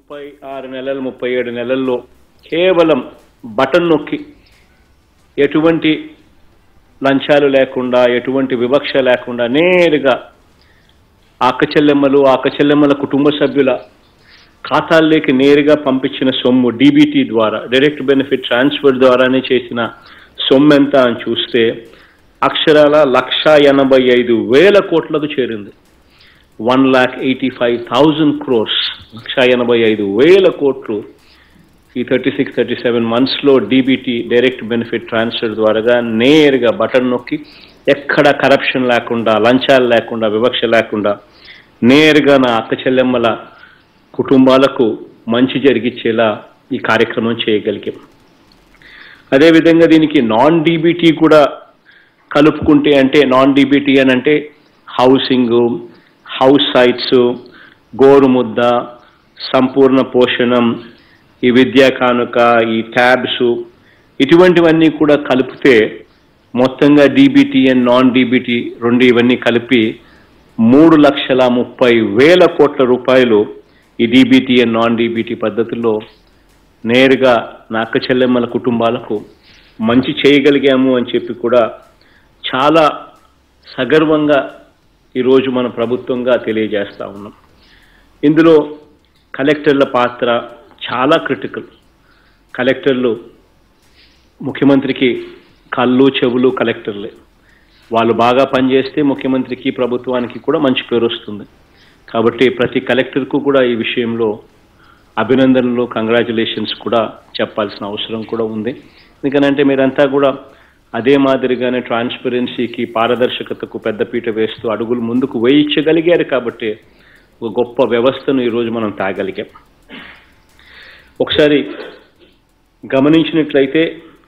ముప్పై ఆరు నెలలు ముప్పై ఏడు నెలల్లో కేవలం బటన్ నొక్కి ఎటువంటి లంచాలు లేకుండా ఎటువంటి వివక్ష లేకుండా నేరుగా ఆకచెల్లెమ్మలు ఆకచెల్లెమ్మల కుటుంబ సభ్యుల ఖాతాల్లోకి నేరుగా పంపించిన సొమ్ము డీబీటీ ద్వారా డైరెక్ట్ బెనిఫిట్ ట్రాన్స్ఫర్ ద్వారానే చేసిన సొమ్ము ఎంత అని చూస్తే అక్షరాల లక్ష ఎనభై ఐదు వేల కోట్లకు చేరింది one lakh eighty five thousand crores లక్ష ఎనభై ఐదు వేల కోట్లు ఈ థర్టీ సిక్స్ థర్టీ సెవెన్ మంత్స్లో డీబీటీ డైరెక్ట్ బెనిఫిట్ ట్రాన్స్ఫర్ ద్వారా నేరుగా బటన్ నొక్కి ఎక్కడ కరప్షన్ లేకుండా లంచాలు లేకుండా వివక్ష లేకుండా నేరుగా నా అక్క చెల్లెమ్మల కుటుంబాలకు మంచి జరిగిచ్చేలా ఈ కార్యక్రమం చేయగలిగాం అదేవిధంగా దీనికి నాన్ డీబీటీ కూడా కలుపుకుంటే అంటే నాన్ డీబీటీ అని అంటే హౌసింగ్ హౌస్ సైట్స్ గోరుముద్ద సంపూర్ణ పోషణం ఈ విద్యా కానుక ఈ ట్యాబ్స్ ఇటువంటివన్నీ కూడా కలిపితే మొత్తంగా డీబీటీ అండ్ నాన్ డీబీటీ రెండు ఇవన్నీ కలిపి మూడు లక్షల ముప్పై వేల కోట్ల రూపాయలు ఈ డీబీటీ అండ్ నాన్ డీబీటీ పద్ధతుల్లో నేరుగా నా అక్క చెల్లెమ్మల కుటుంబాలకు మంచి చేయగలిగాము అని చెప్పి కూడా చాలా సగర్వంగా ఈరోజు మన ప్రభుత్వంగా తెలియజేస్తా ఉన్నాం ఇందులో కలెక్టర్ల పాత్ర చాలా క్రిటికల్ కలెక్టర్లు ముఖ్యమంత్రికి కళ్ళు చెవులు కలెక్టర్లే వాళ్ళు బాగా పనిచేస్తే ముఖ్యమంత్రికి ప్రభుత్వానికి కూడా మంచి పేరు వస్తుంది కాబట్టి ప్రతి కలెక్టర్కు కూడా ఈ విషయంలో అభినందనలు కంగ్రాచులేషన్స్ కూడా చెప్పాల్సిన అవసరం కూడా ఉంది ఎందుకనంటే మీరంతా కూడా అదే మాదిరిగానే ట్రాన్స్పరెన్సీకి పారదర్శకతకు పెద్దపీట వేస్తూ అడుగులు ముందుకు వేయించగలిగారు కాబట్టి ఒక గొప్ప వ్యవస్థను ఈరోజు మనం తాగలిగాం ఒకసారి గమనించినట్లయితే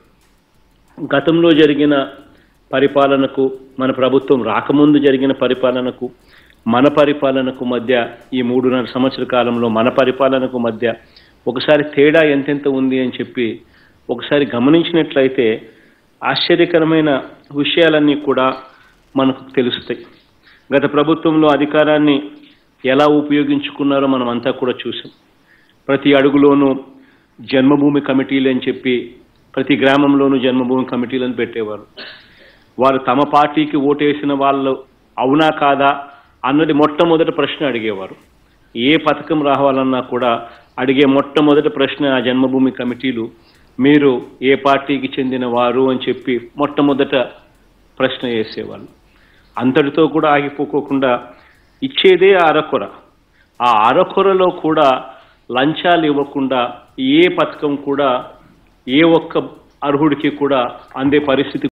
గతంలో జరిగిన పరిపాలనకు మన ప్రభుత్వం రాకముందు జరిగిన పరిపాలనకు మన పరిపాలనకు మధ్య ఈ మూడున్నర సంవత్సర కాలంలో మన పరిపాలనకు మధ్య ఒకసారి తేడా ఎంతెంత ఉంది అని చెప్పి ఒకసారి గమనించినట్లయితే ఆశ్చర్యకరమైన విషయాలన్నీ కూడా మనకు తెలుస్తాయి గత ప్రభుత్వంలో అధికారాన్ని ఎలా ఉపయోగించుకున్నారో మనం అంతా కూడా చూసాం ప్రతి అడుగులోనూ జన్మభూమి కమిటీలు అని చెప్పి ప్రతి గ్రామంలోనూ జన్మభూమి కమిటీలను పెట్టేవారు వారు తమ పార్టీకి ఓటేసిన వాళ్ళు అవునా కాదా అన్నది మొట్టమొదటి ప్రశ్న అడిగేవారు ఏ పథకం రావాలన్నా కూడా అడిగే మొట్టమొదటి ప్రశ్న ఆ జన్మభూమి కమిటీలు మీరు ఏ పార్టీకి చెందిన వారు అని చెప్పి మొట్టమొదట ప్రశ్న వేసేవాళ్ళు అంతటితో కూడా ఆగిపోకోకుండా ఇచ్చేదే అరకొర ఆ అరకొరలో కూడా లంచాలు ఇవ్వకుండా ఏ పథకం కూడా ఏ ఒక్క అర్హుడికి కూడా అందే పరిస్థితి